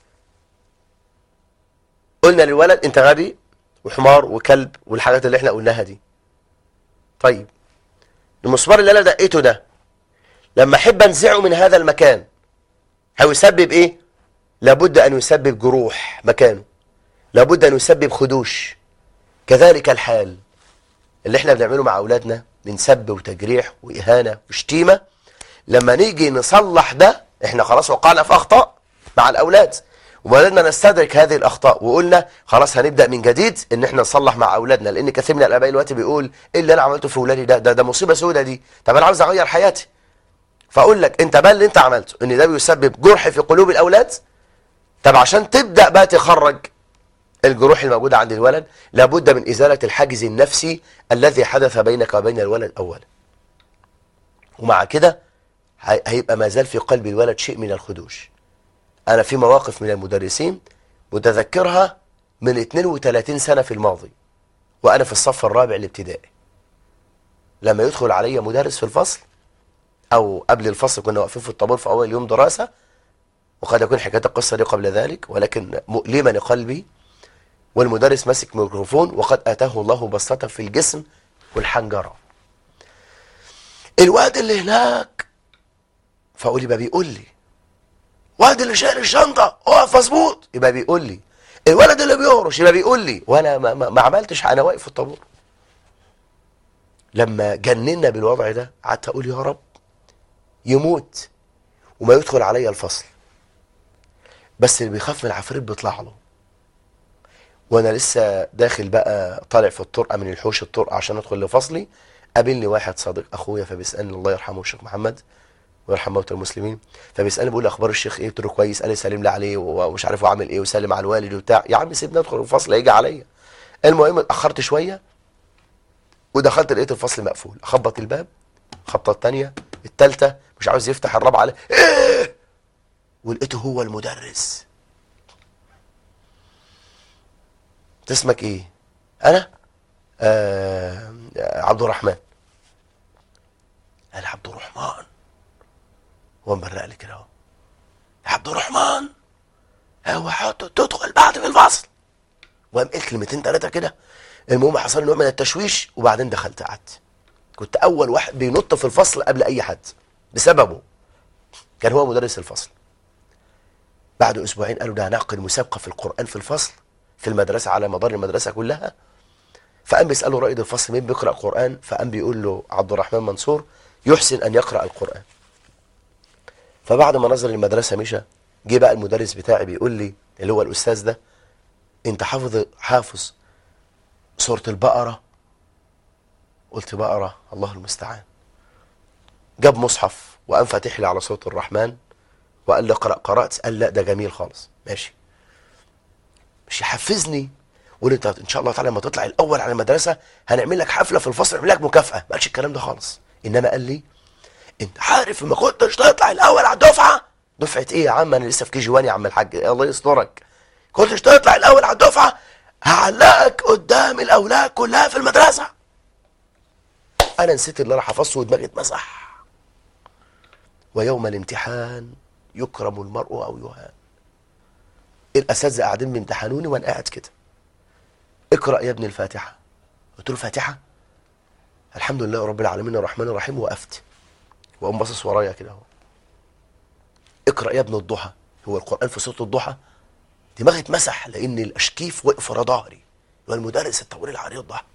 قلنا للولد انت غبي وحمار وكلب والحاجات اللي احنا قلناها دي طيب المسمار اللي انا دقيته ده لما احب انزعه من هذا المكان هيسبب ايه لابد ان يسبب جروح مكانه لابد ان يسبب خدوش كذلك الحال اللي احنا بنعمله مع اولادنا من سب وتجريح واهانه وشتيمه لما نيجي نصلح ده احنا خلاص وقعنا في اخطاء مع الاولاد وبدأنا نستدرك هذه الاخطاء وقلنا خلاص هنبدا من جديد ان احنا نصلح مع اولادنا لان كثير من الاباء دلوقتي بيقول ايه اللي انا عملته في اولادي ده ده, ده مصيبه سودة دي طب انا عاوز اغير حياتي فاقول لك انت بقى اللي انت عملته ان ده بيسبب جرح في قلوب الاولاد طب عشان تبدا بقى تخرج الجروح الموجوده عند الولد لابد من ازاله الحاجز النفسي الذي حدث بينك وبين الولد اولا ومع كده هي- هيبقى ما زال في قلب الولد شيء من الخدوش انا في مواقف من المدرسين متذكرها من 32 سنه في الماضي وانا في الصف الرابع الابتدائي لما يدخل علي مدرس في الفصل او قبل الفصل كنا واقفين في الطابور في اول يوم دراسه وقد يكون حكايه القصه دي قبل ذلك ولكن مؤلمه لقلبي والمدرس ماسك ميكروفون وقد اتاه الله بسطه في الجسم والحنجره الواد اللي هناك فاقول يبقى بيقول لي واد اللي شايل الشنطه اقف مظبوط يبقى بيقول لي الولد اللي بيهرش يبقى بيقول لي وانا ما, ما, ما عملتش انا واقف في الطابور لما جننا بالوضع ده قعدت اقول يا رب يموت وما يدخل عليا الفصل بس اللي بيخاف من العفريت بيطلع له وانا لسه داخل بقى طالع في الطرقه من الحوش الطرقه عشان ادخل لفصلي قابلني واحد صديق اخويا فبيسالني الله يرحمه الشيخ محمد ويرحم موتى المسلمين فبيسالني بيقول لي اخبار الشيخ ايه قلت له كويس قال لي سلم لي عليه ومش عارف هو عامل ايه وسلم على الوالد وبتاع يا عم سيبني ادخل الفصل هيجي عليا المهم اتاخرت شويه ودخلت لقيت الفصل مقفول اخبط الباب خبطه الثانيه الثالثه مش عاوز يفتح الرابعه عليه ايه ولقيته هو المدرس انت اسمك ايه انا آه عبد الرحمن قال عبد الرحمن هو مبرق لي كده اهو يا عبد الرحمن هو حط تدخل بعد في الفصل وقام قال كلمتين ثلاثه كده المهم حصل لي نوع من التشويش وبعدين دخلت قعدت كنت اول واحد بينط في الفصل قبل اي حد بسببه كان هو مدرس الفصل بعد اسبوعين قالوا ده هنعقد مسابقه في القران في الفصل في المدرسه على مدار المدرسه كلها فقام بيساله رائد الفصل مين بيقرا قران فقام بيقول له عبد الرحمن منصور يحسن ان يقرا القران فبعد ما نزل المدرسه مشى جه بقى المدرس بتاعي بيقول لي اللي هو الاستاذ ده انت حافظ حافظ سوره البقره قلت بقره الله المستعان جاب مصحف وقام فاتح لي على صوت الرحمن وقال لي اقرا قرات قال لا ده جميل خالص ماشي مش يحفزني وقول انت ان شاء الله تعالى لما تطلع الاول على المدرسه هنعمل لك حفله في الفصل نعمل لك مكافاه ما قالش الكلام ده خالص انما قال لي انت عارف ما كنتش تطلع الاول على الدفعه دفعه ايه يا عم انا لسه في كي جي 1 يا عم الحاج الله يسترك كنتش تطلع الاول على الدفعه هعلقك قدام الاولاد كلها في المدرسه انا نسيت اللي انا حفظته ودماغي اتمسح ويوم الامتحان يكرم المرء او يهان الاساتذه قاعدين بيمتحنوني وانا قاعد كده اقرا يا ابني الفاتحه قلت له فاتحه الحمد لله رب العالمين الرحمن الرحيم وقفت وقام باصص ورايا كده اهو اقرا يا ابن الضحى هو القران في سوره الضحى دماغي اتمسح لان الاشكيف وقف ورا ظهري والمدرس الطويل العريض ده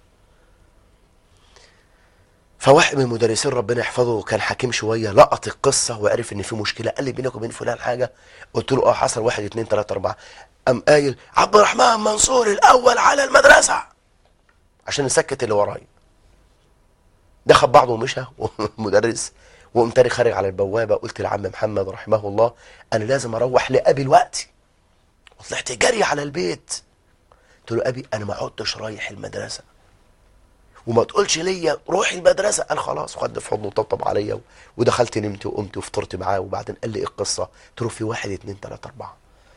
فواحد من المدرسين ربنا يحفظه كان حكيم شويه لقط القصه وعرف ان في مشكله قال لي بينك وبين فلان حاجه قلت له اه حصل واحد اتنين تلاته اربعه قام قايل عبد الرحمن منصور الاول على المدرسه عشان نسكت اللي ورايا دخل بعضه ومشى والمدرس وقمت تاني خارج على البوابه قلت لعم محمد رحمه الله انا لازم اروح لابي الوقت وطلعت جري على البيت قلت له ابي انا ما عدتش رايح المدرسه وما تقولش ليا روح المدرسه قال خلاص خد في حضنه وطبطب عليا و- ودخلت نمت وقمت وفطرت معاه وبعدين قال لي ايه القصه قلت له في واحد اتنين تلاته اربعه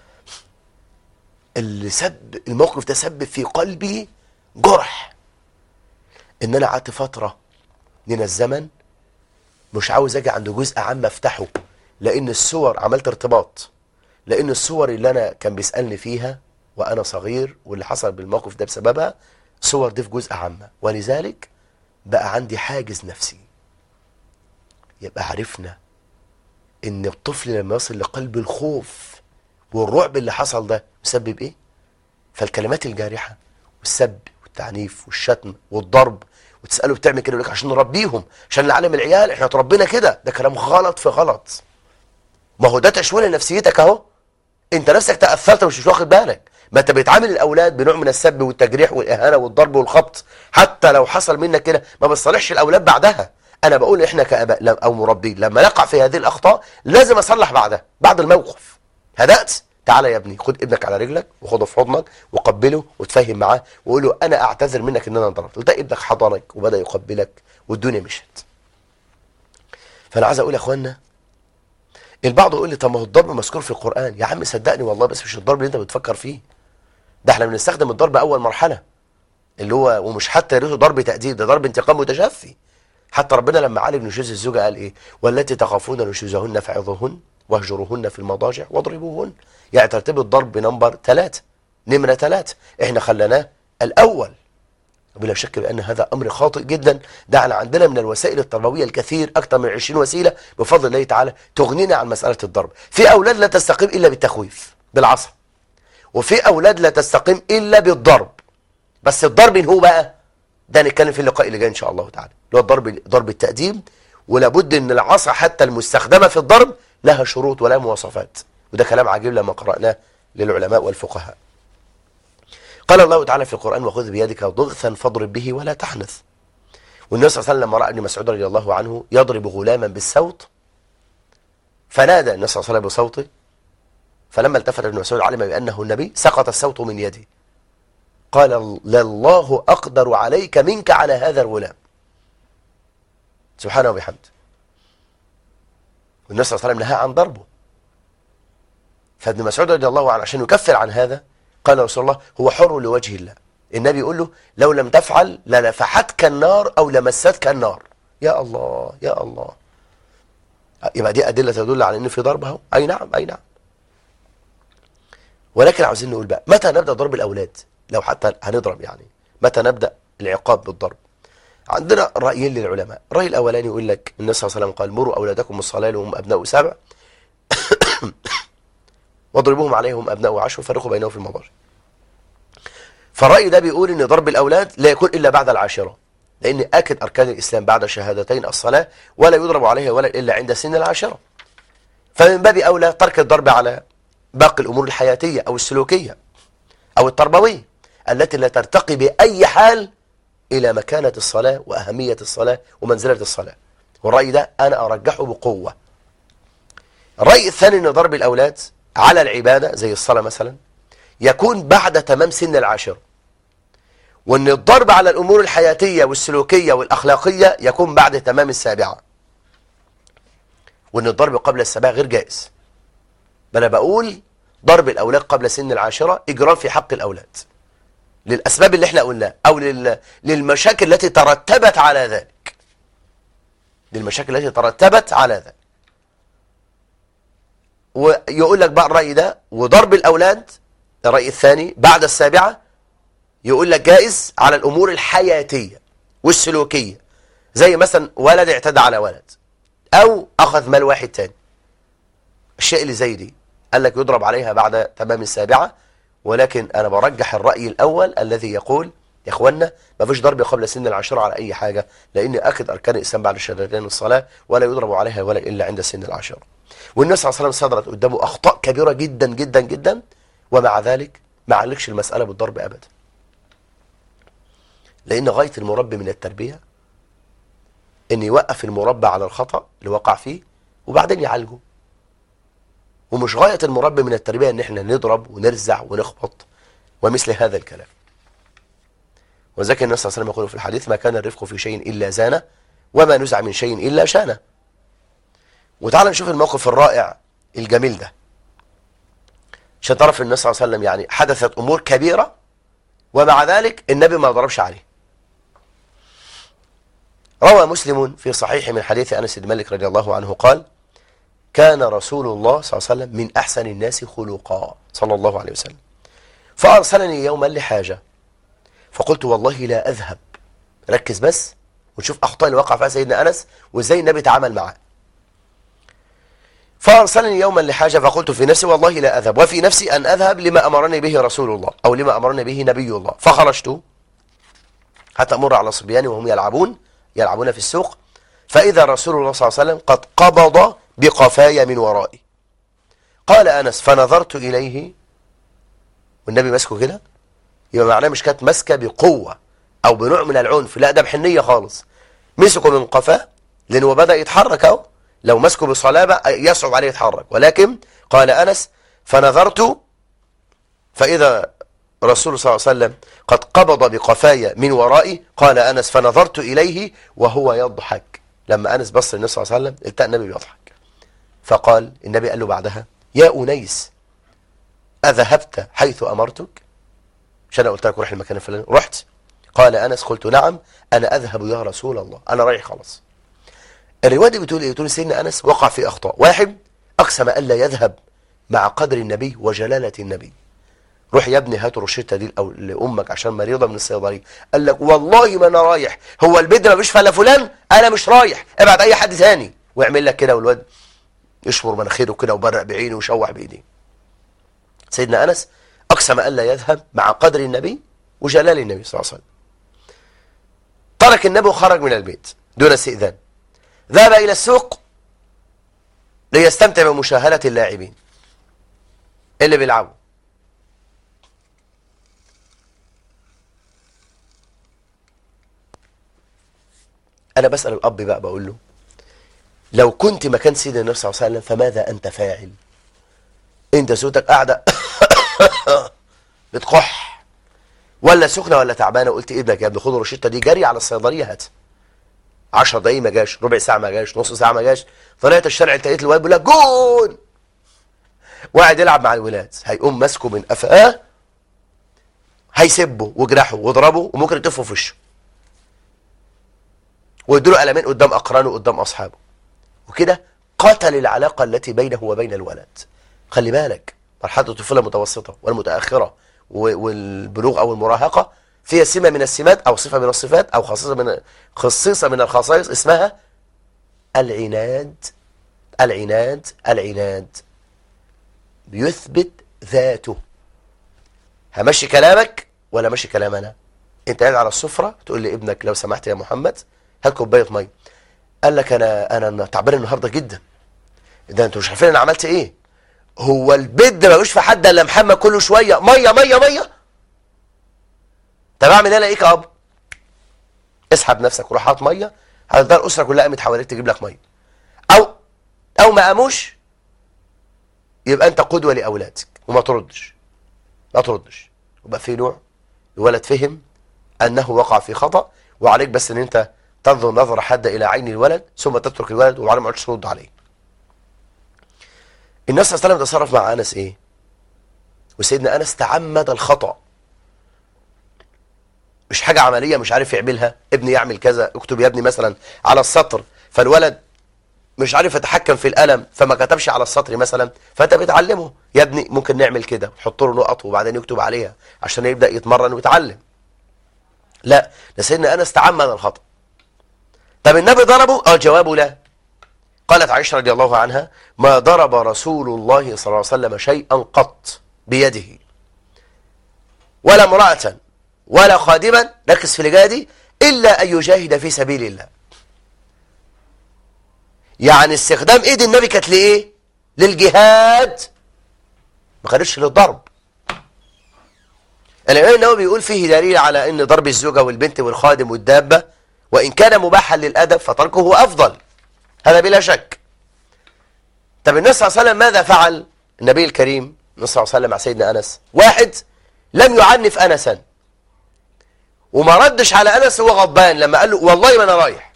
اللي سب الموقف ده سبب في قلبي جرح ان انا قعدت فتره من الزمن مش عاوز اجي عند جزء عام افتحه لان الصور عملت ارتباط لان الصور اللي انا كان بيسالني فيها وانا صغير واللي حصل بالموقف ده بسببها صور دي في جزء عامه ولذلك بقى عندي حاجز نفسي يبقى عرفنا ان الطفل لما يصل لقلب الخوف والرعب اللي حصل ده مسبب ايه فالكلمات الجارحه والسب والتعنيف والشتم والضرب وتساله بتعمل كده يقول لك عشان نربيهم عشان نعلم العيال احنا اتربينا كده ده كلام غلط في غلط ما هو ده تشويه لنفسيتك اهو انت نفسك تاثرت مش مش واخد بالك ما انت بتعامل الاولاد بنوع من السب والتجريح والاهانه والضرب والخبط حتى لو حصل منك كده ما بتصالحش الاولاد بعدها انا بقول احنا كاباء لم- او مربين لما نقع في هذه الاخطاء لازم اصلح بعدها بعد الموقف هدأت تعالى يا ابني خد ابنك على رجلك وخده في حضنك وقبله وتفهم معاه وقول له انا اعتذر منك ان انا ضربت ده ابنك حضنك وبدا يقبلك والدنيا مشت فانا عايز اقول يا اخوانا البعض يقول لي طب ما هو الضرب مذكور في القران يا عم صدقني والله بس مش الضرب اللي انت بتفكر فيه ده احنا بنستخدم الضرب اول مرحله اللي هو ومش حتى يا ريته ضرب تأديب ده ضرب انتقام متشفي حتى ربنا لما عالج نشوز الزوجة قال ايه والتي تخافون نشوزهن فعظوهن واهجروهن في المضاجع واضربوهن يعني ترتيب الضرب نمبر ثلاثة نمرة ثلاثة احنا خلناه الاول بلا شك بان هذا امر خاطئ جدا ده احنا عندنا من الوسائل التربويه الكثير اكثر من 20 وسيله بفضل الله تعالى تغنينا عن مساله الضرب في اولاد لا تستقيم الا بالتخويف بالعصا وفي اولاد لا تستقيم الا بالضرب بس الضرب هو بقى ده نتكلم في اللقاء اللي جاي ان شاء الله تعالى اللي هو الضرب ضرب التأديب ولابد ان العصا حتى المستخدمه في الضرب لها شروط ولها مواصفات وده كلام عجيب لما قرأناه للعلماء والفقهاء قال الله تعالى في القرآن وخذ بيدك ضغثا فاضرب به ولا تحنث والنبي صلى الله عليه وسلم لما رأى ابن مسعود رضي الله عنه يضرب غلاما بالصوت فنادى النبي صلى الله عليه وسلم بصوته فلما التفت ابن مسعود علم بأنه النبي سقط الصوت من يده قال لله أقدر عليك منك على هذا الغلام سبحانه وبحمده والنبي صلى الله عليه وسلم نهى عن ضربه فابن مسعود رضي الله عنه عشان يكفر عن هذا قال رسول الله هو حر لوجه الله النبي يقول له لو لم تفعل لنفحتك النار أو لمستك النار يا الله يا الله يبقى دي أدلة تدل على أن في ضرب اهو أي نعم أي نعم ولكن عاوزين نقول بقى متى نبدأ ضرب الأولاد لو حتى هنضرب يعني متى نبدأ العقاب بالضرب عندنا رأيين للعلماء الرأي الأولاني يقول لك النبي صلى الله عليه وسلم قال مروا أولادكم الصلاة وهم أبناء سبع واضربوهم عليهم أبناء عشر وفرقوا بينهم في المضاجع فالرأي ده بيقول ان ضرب الأولاد لا يكون إلا بعد العاشرة لأن أكد أركان الإسلام بعد شهادتين الصلاة ولا يضرب عليها ولا إلا عند سن العاشرة فمن باب أولى ترك الضرب على باقي الأمور الحياتية أو السلوكية أو التربوية التي لا ترتقي بأي حال إلى مكانة الصلاة وأهمية الصلاة ومنزلة الصلاة والرأي ده أنا أرجحه بقوة الرأي الثاني أن ضرب الأولاد على العبادة زي الصلاة مثلا يكون بعد تمام سن العاشرة وأن الضرب على الأمور الحياتية والسلوكية والأخلاقية يكون بعد تمام السابعة وأن الضرب قبل السابعة غير جائز بل أنا بقول ضرب الأولاد قبل سن العاشرة إجرام في حق الأولاد للأسباب اللي احنا قلناها أو لل... للمشاكل التي ترتبت على ذلك للمشاكل التي ترتبت على ذلك ويقول لك بقى الرأي ده وضرب الأولاد الرأي الثاني بعد السابعة يقول لك جائز على الأمور الحياتية والسلوكية زي مثلا ولد اعتدى على ولد أو أخذ مال واحد تاني الشيء اللي زي دي قال لك يضرب عليها بعد تمام السابعة ولكن أنا برجح الرأي الأول الذي يقول يا إخوانا ما فيش ضرب قبل سن العشرة على أي حاجة لأن أكد أركان الإسلام بعد الشهادتين الصلاة ولا يضرب عليها ولا إلا عند سن العشرة والنبي صلى الله عليه وسلم صدرت قدامه أخطاء كبيرة جدا جدا جدا ومع ذلك ما علقش المسألة بالضرب أبدا لأن غاية المربي من التربية أن يوقف المربى على الخطأ اللي وقع فيه وبعدين يعالجه ومش غاية المربي من التربية ان احنا نضرب ونرزع ونخبط ومثل هذا الكلام وذلك النبي صلى الله عليه وسلم يقول في الحديث ما كان الرفق في شيء إلا زانه وما نزع من شيء إلا شانه وتعالى نشوف الموقف الرائع الجميل ده عشان تعرف النبي صلى الله عليه وسلم يعني حدثت أمور كبيرة ومع ذلك النبي ما ضربش عليه روى مسلم في صحيح من حديث أنس بن مالك رضي الله عنه قال كان رسول الله صلى الله عليه وسلم من أحسن الناس خلقا صلى الله عليه وسلم فأرسلني يوما لحاجة فقلت والله لا أذهب ركز بس ونشوف أخطاء اللي وقع فيها سيدنا أنس وإزاي النبي تعامل معاه فأرسلني يوما لحاجة فقلت في نفسي والله لا أذهب وفي نفسي أن أذهب لما أمرني به رسول الله أو لما أمرني به نبي الله فخرجت حتى أمر على صبيان وهم يلعبون يلعبون في السوق فإذا رسول الله صلى الله عليه وسلم قد قبض بقفايا من ورائي قال أنس فنظرت إليه والنبي ماسكه كده يبقى معناه مش كانت ماسكه بقوة أو بنوع من العنف لا ده بحنية خالص مسكه من قفاه لأنه بدأ يتحرك أهو لو مسكه بصلابة يصعب عليه يتحرك ولكن قال أنس فنظرت فإذا رسول صلى الله عليه وسلم قد قبض بقفايا من ورائي قال أنس فنظرت إليه وهو يضحك لما أنس بص للنبي صلى الله عليه وسلم التقى النبي بيضحك فقال النبي قال له بعدها يا أنيس أذهبت حيث أمرتك مش أنا قلت لك روح المكان الفلاني رحت قال أنس قلت نعم أنا أذهب يا رسول الله أنا رايح خلاص الرواية دي بتقول إيه بتقول سيدنا أنس وقع في أخطاء واحد أقسم ألا يذهب مع قدر النبي وجلالة النبي روح يا ابني هات روشته دي أو لأمك عشان مريضة من الصيدلية قال لك والله ما أنا رايح هو البيت ما بيشفى إلا فلان أنا مش رايح ابعت أي حد ثاني ويعمل لك كده والواد يشمر مناخيره كده وبرق بعينه ويشوح بإيديه سيدنا أنس أقسم ألا يذهب مع قدر النبي وجلال النبي صلى الله عليه وسلم ترك النبي وخرج من البيت دون استئذان ذهب إلى السوق ليستمتع بمشاهدة اللاعبين اللي بيلعبوا أنا بسأل الأب بقى بقول له لو كنت مكان سيدنا النبي صلى الله عليه وسلم فماذا أنت فاعل أنت صوتك قاعدة بتكح ولا سخنة ولا تعبانة قلت ابنك يا ابني خد الروشته دي جري على الصيدلية هات 10 دقايق ما جاش ربع ساعة ما جاش نص ساعة ما جاش طلعت الشارع لقيت الواد بيقول لك جون وقاعد يلعب مع الولاد هيقوم ماسكه من قفاه هيسبه وجرحه واضربه وممكن يطفه في وشه ويديله قلمين قدام اقرانه وقدام اصحابه وكده قتل العلاقة التي بينه وبين الولد خلي بالك مرحلة الطفولة المتوسطة والمتأخرة والبلوغ أو المراهقة فيها سمة من السمات أو صفة من الصفات أو خصيصة من خصيصة من الخصائص اسمها العناد العناد العناد بيثبت ذاته همشي كلامك ولا مشي كلام أنا انت قاعد على السفرة تقول لي ابنك لو سمحت يا محمد هات كوبايه ميه قال لك انا انا تعبان النهارده جدا ده انتوا مش عارفين انا عملت ايه هو البيت ده ملوش في حد الا محمد كل شويه ميه ميه ميه طب اعمل انا ايه كاب اسحب نفسك وروح هات ميه هتفضل الاسره كلها قامت حواليك تجيب لك ميه او او ما قاموش يبقى انت قدوه لاولادك وما تردش ما تردش يبقى في نوع الولد فهم انه وقع في خطا وعليك بس ان انت تنظر نظرة حادة إلى عين الولد ثم تترك الولد وبعدين ما عدتش ترد عليه الناس صلى الله عليه وسلم تصرف مع أنس إيه وسيدنا أنس تعمد الخطأ مش حاجة عملية مش عارف يعملها ابني يعمل كذا اكتب يا ابني مثلا على السطر فالولد مش عارف يتحكم في القلم فما كتبش على السطر مثلا فانت بتعلمه يا ابني ممكن نعمل كده تحط له نقط وبعدين يكتب عليها عشان يبدأ يتمرن ويتعلم لا ده سيدنا أنس تعمد الخطأ طب النبي ضربه اه جوابه لا قالت عائشة رضي الله عنها ما ضرب رسول الله صلى الله عليه وسلم شيئا قط بيده ولا امرأة ولا خادما ركز في الإجابة دي إلا أن يجاهد في سبيل الله يعني استخدام ايد النبي كانت لايه للجهاد ما كانتش للضرب الامام النووي بيقول فيه دليل على ان ضرب الزوجه والبنت والخادم والدابه وإن كان مباحا للأدب فتركه أفضل هذا بلا شك طب النبي صلى الله عليه وسلم ماذا فعل النبي الكريم النبي صلى الله عليه وسلم مع سيدنا أنس واحد لم يعنف أنسا وما ردش على أنس هو غضبان لما قال له والله ما أنا رايح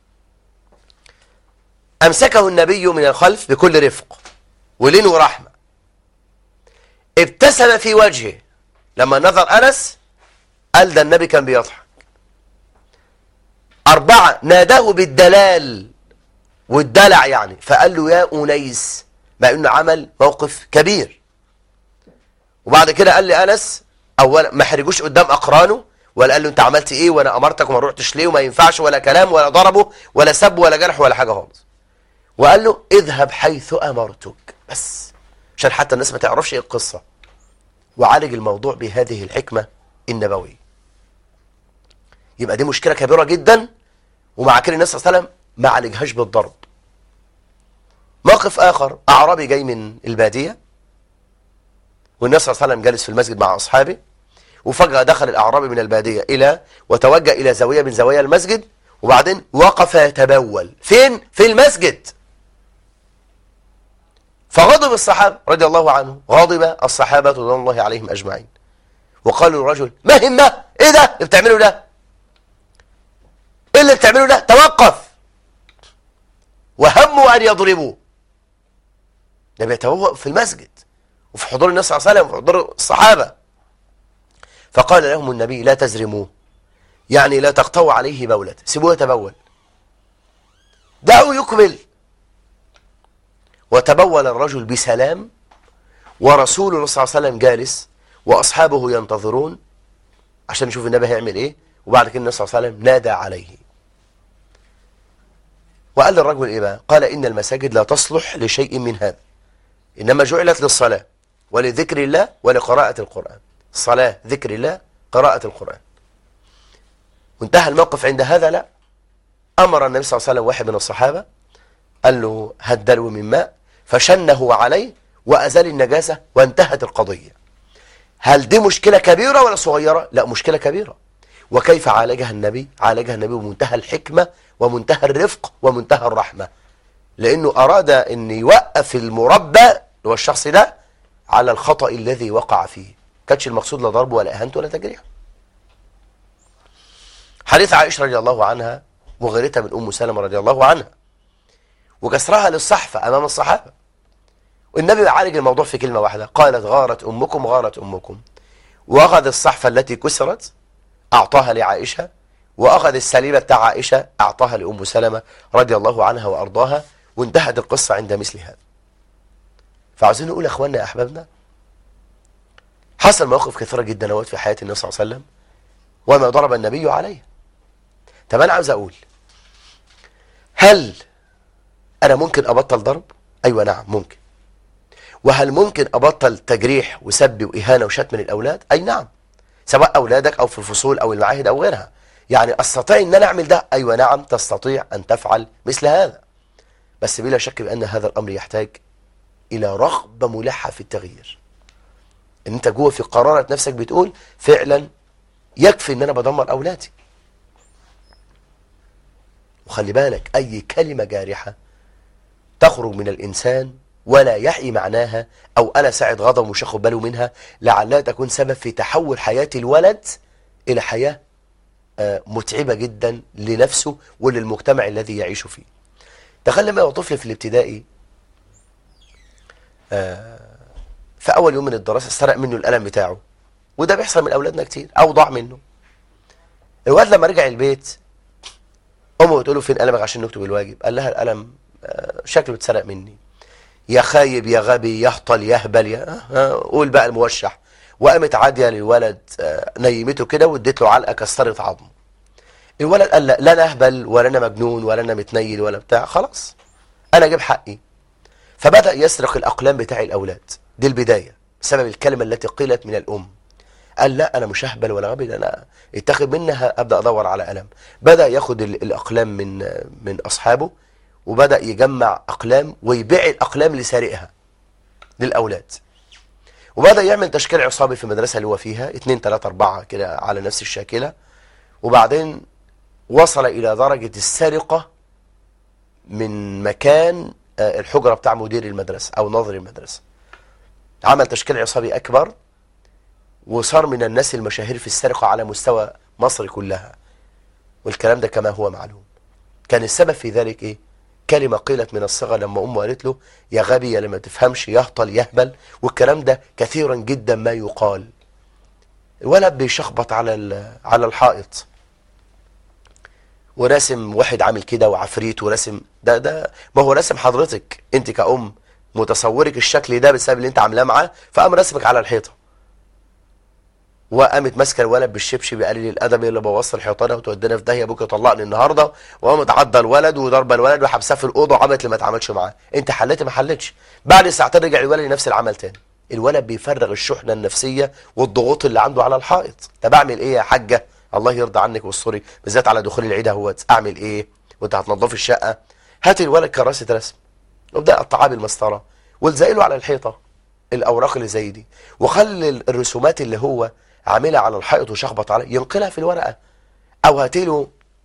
أمسكه النبي من الخلف بكل رفق ولين ورحمة ابتسم في وجهه لما نظر أنس قال ده النبي كان بيضحك أربعة ناداه بالدلال والدلع يعني فقال له يا أنيس مع أنه عمل موقف كبير وبعد كده قال لي أنس أولا ما حرجوش قدام أقرانه ولا قال له أنت عملت إيه وأنا أمرتك وما رحتش ليه وما ينفعش ولا كلام ولا ضربه ولا سب ولا جرح ولا حاجة خالص وقال له اذهب حيث أمرتك بس عشان حتى الناس ما تعرفش إيه القصة وعالج الموضوع بهذه الحكمة النبوية يبقى دي مشكلة كبيرة جدا ومع كده النبي صلى الله عليه وسلم ما عالجهاش بالضرب موقف آخر أعرابي جاي من البادية والنبي صلى الله عليه وسلم جالس في المسجد مع أصحابه وفجأة دخل الأعرابي من البادية إلى وتوجه إلى زاوية من زوايا المسجد وبعدين وقف يتبول فين؟ في المسجد فغضب الصحابة رضي الله عنه غضب الصحابة رضوان الله عليهم أجمعين وقالوا للرجل ما همة ايه ده اللي بتعمله ده ايه اللي بتعمله ده توقف وهموا ان يضربوه ده بيتوقف في المسجد وفي حضور النبي صلى الله عليه وسلم وفي حضور الصحابة فقال لهم النبي لا تزرموه يعني لا تقطعوا عليه بولة سيبوه يتبول دعوا يكمل وتبول الرجل بسلام ورسول الله صلى الله عليه وسلم جالس وأصحابه ينتظرون عشان نشوف النبي هيعمل إيه وبعد كده النبي صلى الله عليه وسلم نادى عليه وقال للرجل إيه بقى قال إن المساجد لا تصلح لشيء من هذا إنما جعلت للصلاة ولذكر الله ولقراءة القرآن صلاة ذكر الله قراءة القرآن وانتهى الموقف عند هذا لا أمر النبي صلى الله عليه وسلم واحد من الصحابة قال له هدلوا من ماء فشنه عليه وأزال النجاسة وانتهت القضية هل دي مشكلة كبيرة ولا صغيرة؟ لا مشكلة كبيرة وكيف عالجها النبي؟ عالجها النبي بمنتهى الحكمة ومنتهى الرفق ومنتهى الرحمة لأنه أراد أن يوقف المربى اللي هو الشخص ده على الخطأ الذي وقع فيه كانش المقصود لا ضربه ولا إهانته ولا تجريحه حديث عائشة رضي الله عنها وغيرتها من أم سلمة رضي الله عنها وكسرها للصحفة أمام الصحابة والنبي عالج الموضوع في كلمة واحدة قالت غارت أمكم غارت أمكم وأخذ الصحفة التي كسرت أعطاها لعائشة وأخذ السليمة بتاع عائشة أعطاها لأم سلمة رضي الله عنها وأرضاها وانتهت القصة عند مثل هذا فعاوزين نقول يا أخواننا يا أحبابنا حصل مواقف كثيرة جدا نوات في حياة النبي صلى الله عليه وسلم وما ضرب النبي عليه طب أنا عاوز أقول هل أنا ممكن أبطل ضرب؟ أيوة نعم ممكن وهل ممكن أبطل تجريح وسب وإهانة وشتم للأولاد؟ أي نعم سواء أولادك أو في الفصول أو المعاهد أو غيرها يعني أستطيع أن أنا أعمل ده؟ أيوة نعم تستطيع أن تفعل مثل هذا بس بلا شك بأن هذا الأمر يحتاج إلى رغبة ملحة في التغيير ان انت جوه في قرارة نفسك بتقول فعلا يكفي ان انا بدمر اولادي وخلي بالك اي كلمة جارحة تخرج من الانسان ولا يحيي معناها او انا ساعد غضب مش واخد باله منها لعلها تكون سبب في تحول حياة الولد الى حياة آه، متعبة جدا لنفسه وللمجتمع الذي يعيش فيه تخيل لما يبقى طفل في الابتدائي في اول يوم من الدراسه سرق منه القلم بتاعه وده بيحصل من اولادنا كتير او ضاع منه الواد لما رجع البيت امه بتقول له فين قلمك عشان نكتب الواجب قال لها القلم آه، شكله اتسرق مني يا خايب يا غبي يهطل يهبل يا آه، قول بقى الموشح وقامت عاديه للولد آه، نيمته كده واديت له علقه كسرت عظمه الولد قال لا لا انا اهبل ولا انا مجنون ولا انا متنيل ولا بتاع خلاص انا اجيب حقي فبدأ يسرق الأقلام بتاع الأولاد دي البداية بسبب الكلمة التي قيلت من الأم قال لا أنا مش ههبل ولا غبي ده أنا اتخذ منها أبدأ أدور على قلم بدأ ياخد ال- الأقلام من من أصحابه وبدأ يجمع أقلام ويبيع الأقلام لسارقها للأولاد وبدأ يعمل تشكيل عصابي في المدرسة اللي هو فيها اتنين تلاتة أربعة كده على نفس الشاكلة وبعدين وصل إلى درجة السرقة من مكان آه، الحجرة بتاع مدير المدرسة أو ناظر المدرسة عمل تشكيل عصابي أكبر وصار من الناس المشاهير في السرقة على مستوى مصر كلها والكلام ده كما هو معلوم كان السبب في ذلك إيه؟ كلمة قيلت من الصغر لما أمه قالت له يا غبي يا لما تفهمش يهطل يهبل والكلام ده كثيرا جدا ما يقال الولد بيشخبط على ال- على الحائط وراسم واحد عامل كده وعفريت وراسم ده ده ما هو راسم حضرتك انت كأم متصورك الشكل ده بسبب اللي انت عاملاه معاه فقام راسمك على الحيطه وقامت ماسكه الولد بالشبشب قليل الادب اللي بوظت الحيطانه وتودينا في داهيه ابوك يطلقني النهارده وقامت عضه الولد وضربه الولد وحبساه في الاوضه وعملت اللي ما اتعملش معاه انت حليت ما حلتش بعد ساعتين رجع الولد لنفس العمل تاني الولد بيفرغ الشحنه النفسيه والضغوط اللي عنده على الحائط طب اعمل ايه يا حاجه الله يرضى عنك واستري بالذات على دخول العيد اهوت اعمل ايه وانت هتنضفي الشقه هات الولد كراسه رسم وابدا قطعها بالمسطره والزقي له على الحيطه الاوراق اللي زي دي وخلي الرسومات اللي هو عاملها على الحائط وشخبط عليها ينقلها في الورقه او هاتي له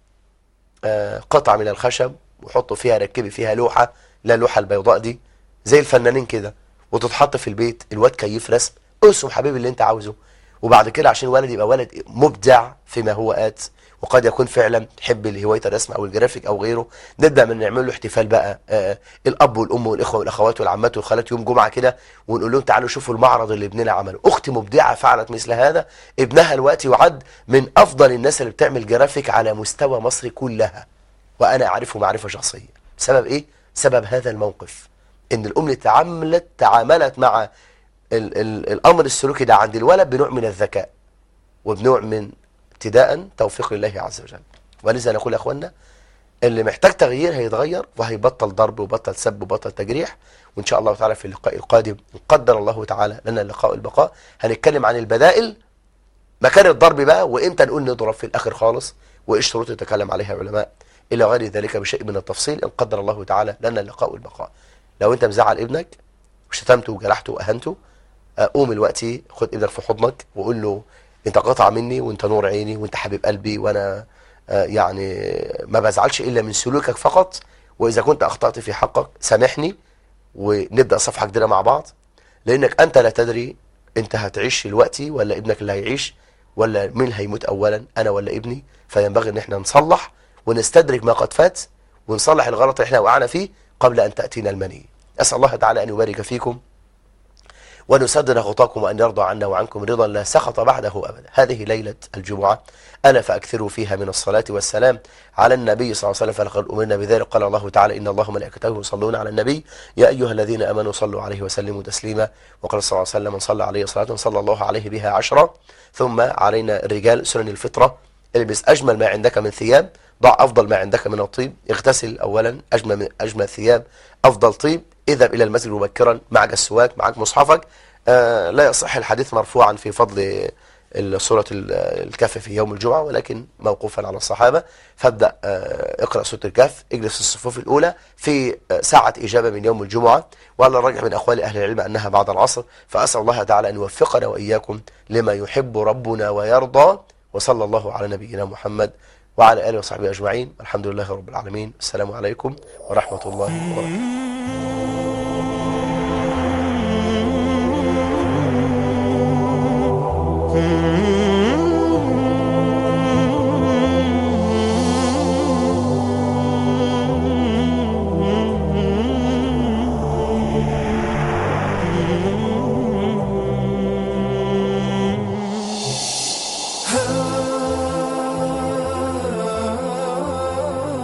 آه، قطعه من الخشب وحطوا فيها ركبي فيها لوحه لا اللوحه البيضاء دي زي الفنانين كده وتتحط في البيت الواد كيف رسم ارسم حبيبي اللي انت عاوزه وبعد كده عشان الولد يبقى ولد مبدع فيما هو آت وقد يكون فعلا يحب هوايه الرسم او الجرافيك او غيره نبدا من نعمل له احتفال بقى آه الاب والام والاخوه والاخوات والعمات والخالات يوم جمعه كده ونقول لهم تعالوا شوفوا المعرض اللي ابننا عمله اختي مبدعه فعلت مثل هذا ابنها الوقت يعد من افضل الناس اللي بتعمل جرافيك على مستوى مصر كلها وانا اعرفه معرفه شخصيه بسبب ايه سبب هذا الموقف ان الام اللي تعاملت تعاملت مع ال ال الامر السلوكي ده عند الولد بنوع من الذكاء وبنوع من ابتداء توفيق لله عز وجل ولذا نقول يا اخوانا اللي محتاج تغيير هيتغير وهيبطل ضرب وبطل سب وبطل تجريح وان شاء الله تعالى في اللقاء القادم ان قدر الله تعالى لنا اللقاء البقاء هنتكلم عن البدائل مكان الضرب بقى وامتى نقول نضرب في الاخر خالص وايه الشروط اللي تكلم عليها العلماء الى غير ذلك بشيء من التفصيل ان قدر الله تعالى لنا اللقاء والبقاء لو انت مزعل ابنك وشتمته وجرحته واهنته آه، قوم الوقت خد ابنك في حضنك وقول له انت قطعه مني وانت نور عيني وانت حبيب قلبي وانا آه، يعني ما بزعلش الا من سلوكك فقط واذا كنت اخطات في حقك سامحني ونبدا صفحه جديده مع بعض لانك انت لا تدري انت هتعيش دلوقتي ولا ابنك اللي هيعيش ولا مين هيموت اولا انا ولا ابني فينبغي ان احنا نصلح ونستدرك ما قد فات ونصلح الغلط اللي احنا وقعنا فيه قبل ان تاتينا المني اسال الله تعالى ان يبارك فيكم ونسدد خطاكم وأن يرضى عنا وعنكم رضا لا سخط بعده أبدا هذه ليلة الجمعة ألا فأكثروا فيها من الصلاة والسلام على النبي صلى الله عليه وسلم فلقد أمرنا بذلك قال الله تعالى إن الله ملائكته يصلون على النبي يا أيها الذين أمنوا صلوا عليه وسلموا تسليما وقال صلى الله عليه وسلم من صلى عليه صلاة صلى الله عليه بها عشرة ثم علينا الرجال سنن الفطرة البس أجمل ما عندك من ثياب ضع أفضل ما عندك من الطيب اغتسل أولا أجمل من أجمل ثياب أفضل طيب اذهب إلى المسجد مبكرا معك السواك معك مصحفك آه لا يصح الحديث مرفوعا في فضل سورة الكهف في يوم الجمعة ولكن موقوفا على الصحابة فابدأ آه اقرأ سورة الكهف اجلس في الصفوف الأولى في آه ساعة إجابة من يوم الجمعة وعلى الرجح من أقوال أهل العلم أنها بعد العصر فأسأل الله تعالى أن يوفقنا وإياكم لما يحب ربنا ويرضى وصلى الله على نبينا محمد وعلى آله وصحبه أجمعين الحمد لله رب العالمين السلام عليكم ورحمة الله وبركاته Hmm.